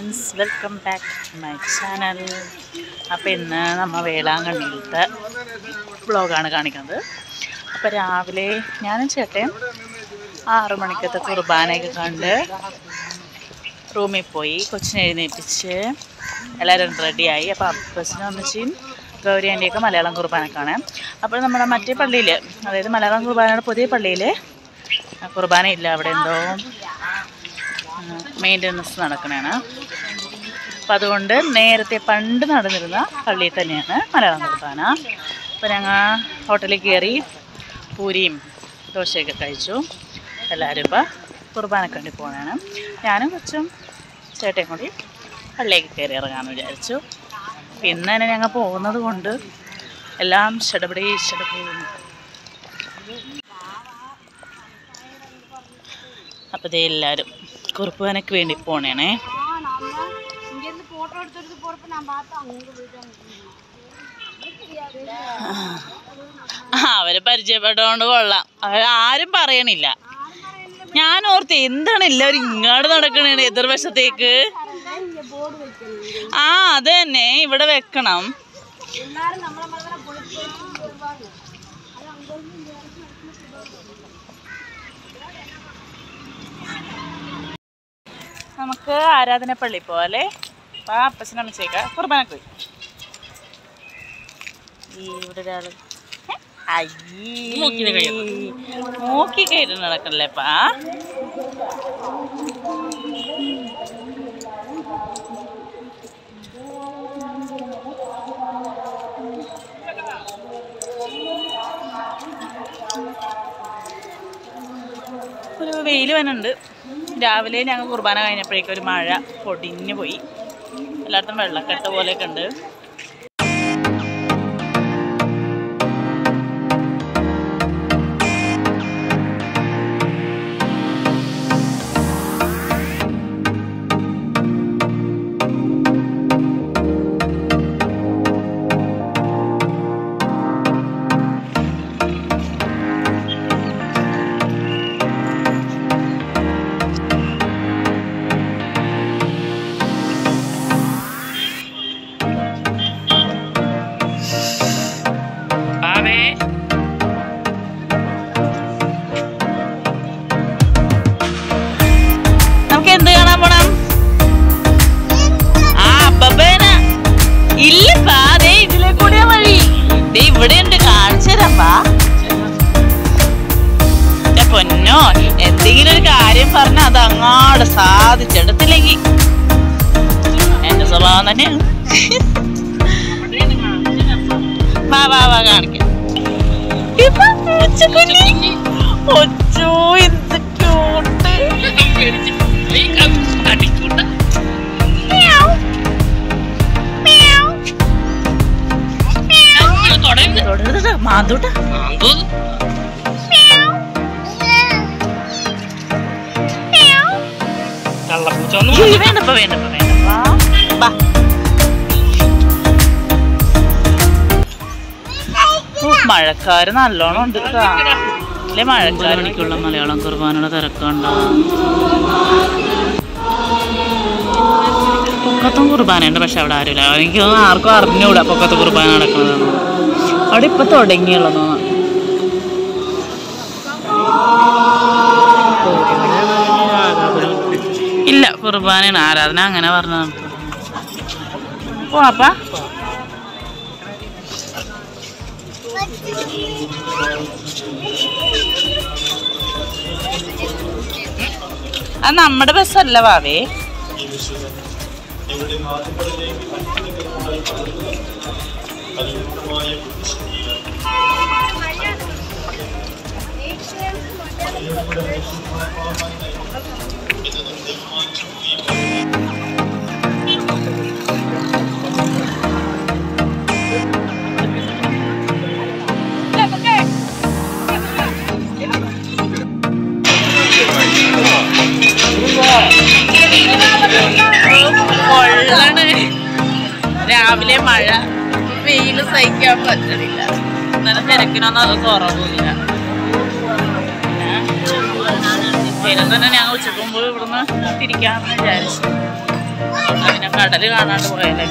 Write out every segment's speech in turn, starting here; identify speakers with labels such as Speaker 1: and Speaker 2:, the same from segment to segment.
Speaker 1: Friends welcome back to my channel അപ്പോൾ ഇന്ന് നമ്മൾ വേളാങ്കണ്ണിയിലത്തെ വ്ളോഗാണ് കാണിക്കുന്നത് അപ്പോൾ രാവിലെ ഞാനും ചേട്ടൻ ആറു മണിക്കത്തെ കുർബാനയൊക്കെ കണ്ട് റൂമിൽ പോയി കൊച്ചിനെ എഴുന്നേൽപ്പിച്ച് എല്ലാവരും റെഡിയായി അപ്പോൾ അപ്പച്ചനും അമ്മച്ചിയും ഗൗരി ആൻ്റിയൊക്കെ മലയാളം കുർബാന കാണാൻ അപ്പോൾ നമ്മുടെ മറ്റേ പള്ളിയിൽ അതായത് മലയാളം കുർബാനയുടെ പുതിയ പള്ളിയിൽ കുർബാന ഇല്ല അവിടെ എന്തോ മെയിൻ്റനൻസ് നടക്കണതാണ് അപ്പം അതുകൊണ്ട് നേരത്തെ പണ്ട് നടന്നിരുന്ന പള്ളിയിൽ തന്നെയാണ് മലയാളം കുർബാന അപ്പോൾ ഞങ്ങൾ ഹോട്ടലിൽ കയറി പൂരിയും ദോശയൊക്കെ കഴിച്ചു എല്ലാവരും ഇപ്പോൾ കുർബാനക്ക് വേണ്ടി പോകണതാണ് ഞാനും കൊച്ചും ചേട്ടയും കൂടി പള്ളിയിലേക്ക് കയറി ഇറങ്ങാമെന്ന് വിചാരിച്ചു പിന്നെ തന്നെ ഞങ്ങൾ പോകുന്നത് കൊണ്ട് എല്ലാം ഷടപടി ഷടപടി അപ്പോൾ ഇതേ എല്ലാവരും കുറുപ്പുവനക്ക് വേണ്ടി പോണേണേ
Speaker 2: இங்கேருந்து போட்டோ எடுத்துட்டு போறப்ப நான் பார்த்தேன் அவங்க போயிட்டாங்க
Speaker 1: അവര് പരിചയപ്പെട്ടോണ്ട് കൊള്ളാം അവർ ആരും പറയണില്ല ഞാൻ ഓർത്ത് എന്താണ് എല്ലാവരും ഇങ്ങോട്ട് നടക്കണേ എതിർവശത്തേക്ക്
Speaker 2: இங்க போர்டு வைக்கணும்
Speaker 1: ആ അത് തന്നെ ഇവിടെ വെക്കണം
Speaker 2: எல்லாரும் நம்மள மாதிரி தான் பொழிச்சு பொழிச்சு வருவாங்க அது அங்க இருந்து இங்க வரைக்கும்
Speaker 1: നമുക്ക് ആരാധനപ്പള്ളി പോവാല്ലേ അപ്പം ആ അപ്പച്ചനും അമ്മച്ചേക്ക കുർബാനക്ക് പോയി ഈ ഇവിടെ ഒരാള് ഏ? അയ്യേ മൂക്കി കയറി നടക്കണല്ലേപ്പാ ഒരു വെയിൽ വന്നുണ്ട് രാവിലെ ഞങ്ങൾ കുർബാന കഴിഞ്ഞപ്പോഴേക്കും ഒരു മഴ പൊടിഞ്ഞു പോയി എല്ലായിടത്തും വെള്ളക്കെട്ട് പോലെയൊക്കെ ഉണ്ട് ആവേ നമുക്ക് എന്ത് കാണാൻ പോണം ആ അപ്പേന ഇല്ലപ്പാ ദേ ഇതിലെ കൂടിയാ വഴി ദേ ഇവിടെ ഉണ്ട് കാണിച്ചു തരാപ്പാ എന്റെ പൊന്നോ എന്തെങ്കിലും ഒരു കാര്യം പറഞ്ഞ അത് അങ്ങാട് സാധിച്ചെടുത്തില്ലെങ്കിൽ എന്റെ സ്വഭാവം തന്നെയാണ് വാ വാ വാ കാണിക്കാം ഇപ്പൊ പൂച്ചക്കുഞ്ഞി. ഒച്ചോ, എന്ത് cute. മ്യാവ്. മ്യാവ്. തൊടരുത് ട്ടോ, മാന്തൂട്ടാ. മ്യാവ്. മ്യാവ്. അയ്യോ, വേണ്ടപ്പ വേണ്ടപ്പ വേണ്ടപ്പാ വാ ഓ, മഴക്കാര് നല്ലോണം ഉണ്ട് കേട്ടോ. അല്ലേ മഴക്കാര് മണിക്കുള്ള മലയാളം കുർബാനയുടെ തിരക്കുണ്ടാവും പൊക്കത്തും കുർബാനയുണ്ട് പക്ഷെ അവിടെ ആരുമില്ല എനിക്ക് തോന്നുന്നു ആർക്കും അറിഞ്ഞൂടാ പൊക്കത്ത് കുർബാന നടക്കുന്നതാണ് അവിടെ ഇപ്പൊ തുടങ്ങിയുള്ളൂ തോന്നുന്നു ഇല്ല കുർബാനയാണ് ആരാധന അങ്ങനെ പറഞ്ഞത് പോവാപ്പാ അത് നമ്മുടെ ബസ്സല്ല വാവേ കൊള്ളണ് രാവിലെ മഴ വെയില് സഹിക്കാൻ പറ്റണില്ല ഇന്നലെ തിരക്കിനൊന്നും അത് കുറവില്ല പിന്നെ തന്നെ ഞങ്ങൾ ഉച്ചക്ക് മുമ്പ് ഇവിടുന്ന് തിരിക്കാമെന്ന് വിചാരിച്ചു അതിനെ കടല് കാണാണ്ട് പോയാലേ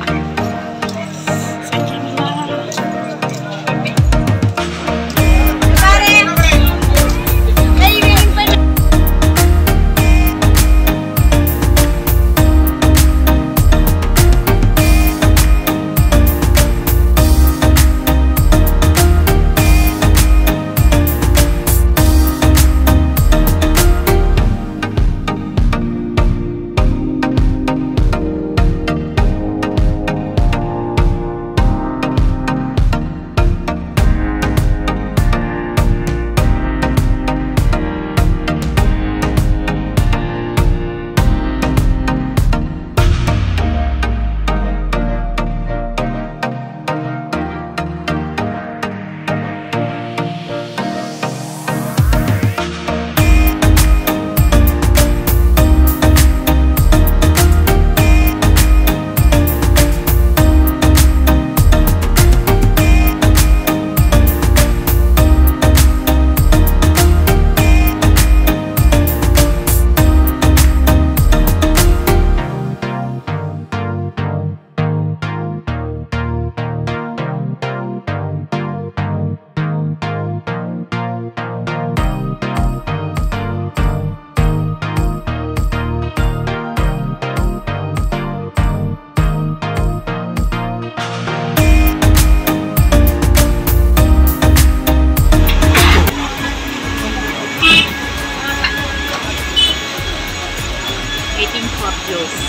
Speaker 1: വെയിറ്റിംഗ് ഫോർ ജ്യൂസ്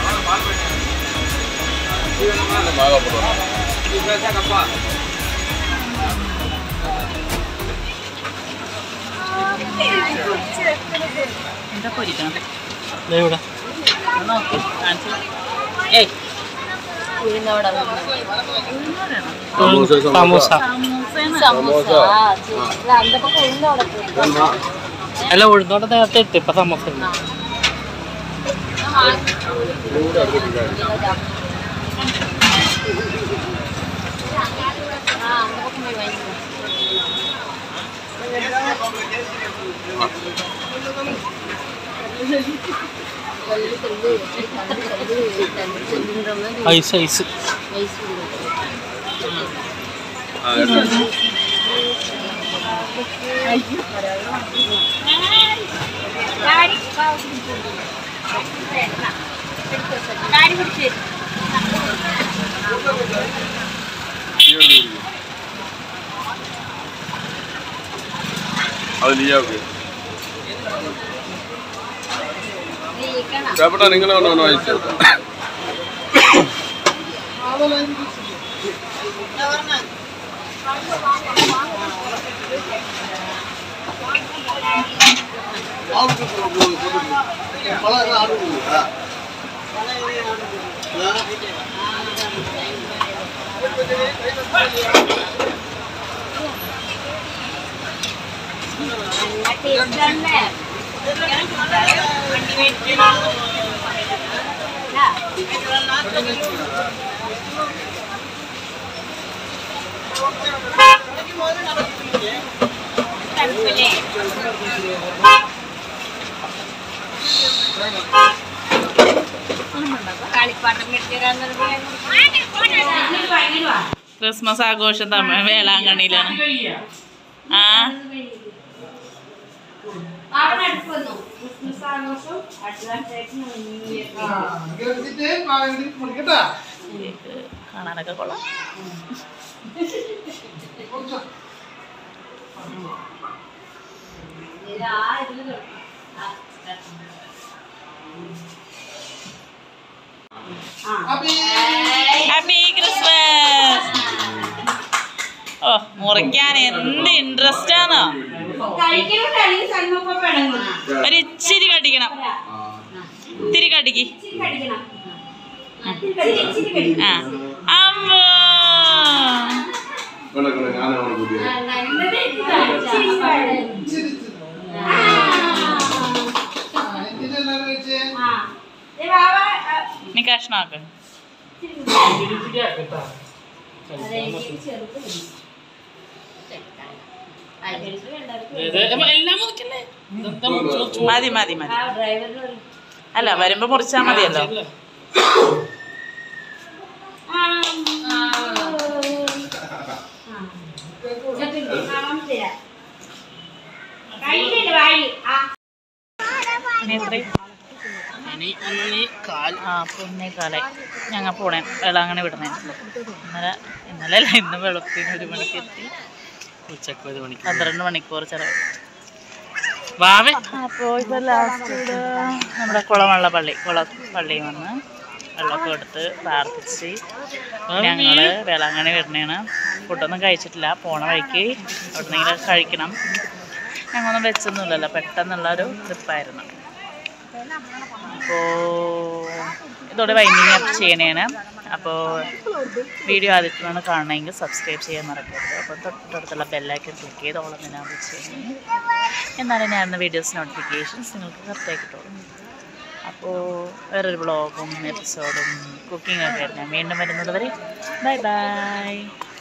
Speaker 1: എന്താ പൊരിക്കണം
Speaker 3: ഇവിടെ
Speaker 1: ഒന്ന് നോക്കി കാണിച്ചു ഏയ് ഉഴുന്നോടാണോ?
Speaker 3: സമൂസ
Speaker 1: സമൂസയാണ്.
Speaker 3: അല്ല ഉഴുന്നോടെ നേരത്തെ ഇട്ട് ഇപ്പൊ സമൂസ ഉണ്ട്. ഐസ് ഐസ്
Speaker 4: അത് നീയാക്ക് ചേട്ടാ നിങ്ങൾ ഒന്ന് വായിച്ചു
Speaker 1: ക്രിസ്മസ് ആഘോഷം തമിഴ് വേളാങ്കണ്ണിയിലാണ് ആ കേക്ക് കാണാനൊക്കെ കൊള്ളാം ഹാപ്പി ക്രിസ്മസ് ഓ മുറിക്കാൻ എന്ത് ഇൻട്രസ്റ്റ് ആണോ ഒരു ഇച്ചിരി കടിക്കണം ഇത്തിരി കടിക്ക് ആ അമ്മോ
Speaker 4: ഞാനാണ് പുതിയ
Speaker 1: നീ കഷ്ണമാക്ക്
Speaker 3: ഇത് എല്ലാം മുറിക്കല്ലേ ഇതെന്താ മുറിച്ച് മുറിച്ച്
Speaker 1: മതി മതി മതി അല്ല വരുമ്പോ മുറിച്ചാൽ മതിയല്ലോ
Speaker 2: കയ്യിലില്ല വായി ആ
Speaker 1: ഇനി എത്രയും
Speaker 3: ഇനി ഒന്നീ കാൽ
Speaker 1: ആ പുണ്യകാലായി ഞങ്ങൾ പോണേ വേളാങ്ങനെ വിടണേ ഇന്നലെ ഇന്നലെ അല്ല ഇന്ന് വെളുപ്പിന് ഒരു മണിക്ക് എത്തി
Speaker 3: ഉച്ചക്ക് ഒരു മണിക്ക്
Speaker 1: പന്ത്രണ്ട് മണിക്കൂർ ചിലവ്
Speaker 3: വാവേ
Speaker 1: അപ്പോൾ ഇപ്പോൾ ലാസ്റ്റ് നമ്മുടെ കുളമുള്ള പള്ളി കുള പള്ളിയിൽ വന്ന് വെള്ളമൊക്കെ എടുത്ത് പ്രാർത്ഥിച്ച് ഞങ്ങൾ വേളാങ്കണ്ണി വിടണേണ് ഫുഡൊന്നും കഴിച്ചിട്ടില്ല പോണ വഴിക്ക് എവിടെന്നെങ്കിലും കഴിക്കണം ഞങ്ങളൊന്നും വെച്ചൊന്നുമില്ലല്ലോ പെട്ടെന്നുള്ള ഒരു ട്രിപ്പായിരുന്നു അപ്പോൾ ഇതോടെ വൈൻഡിങ് അപ്പ് ചെയ്യണേണ് അപ്പോൾ വീഡിയോ ആദ്യത്തിലാണ് കാണണമെങ്കിൽ സബ്സ്ക്രൈബ് ചെയ്യാൻ മറക്കരുത് അപ്പോൾ തൊട്ടടുത്തുള്ള ബെല്ലൈക്കൻ ക്ലിക്ക് ചെയ്ത് ഓളം തന്നെ വെച്ച് കഴിഞ്ഞാൽ എന്നാലും ഞാൻ വീഡിയോസ് നോട്ടിഫിക്കേഷൻസ് നിങ്ങൾക്ക് കറക്റ്റായി കിട്ടുള്ളൂ അപ്പോൾ വേറൊരു വ്ളോഗും എപ്പിസോഡും കുക്കിംഗ് ഒക്കെ ആയിരുന്നു ഞാൻ വീണ്ടും വരുന്നത് വരെ ബൈ ബൈ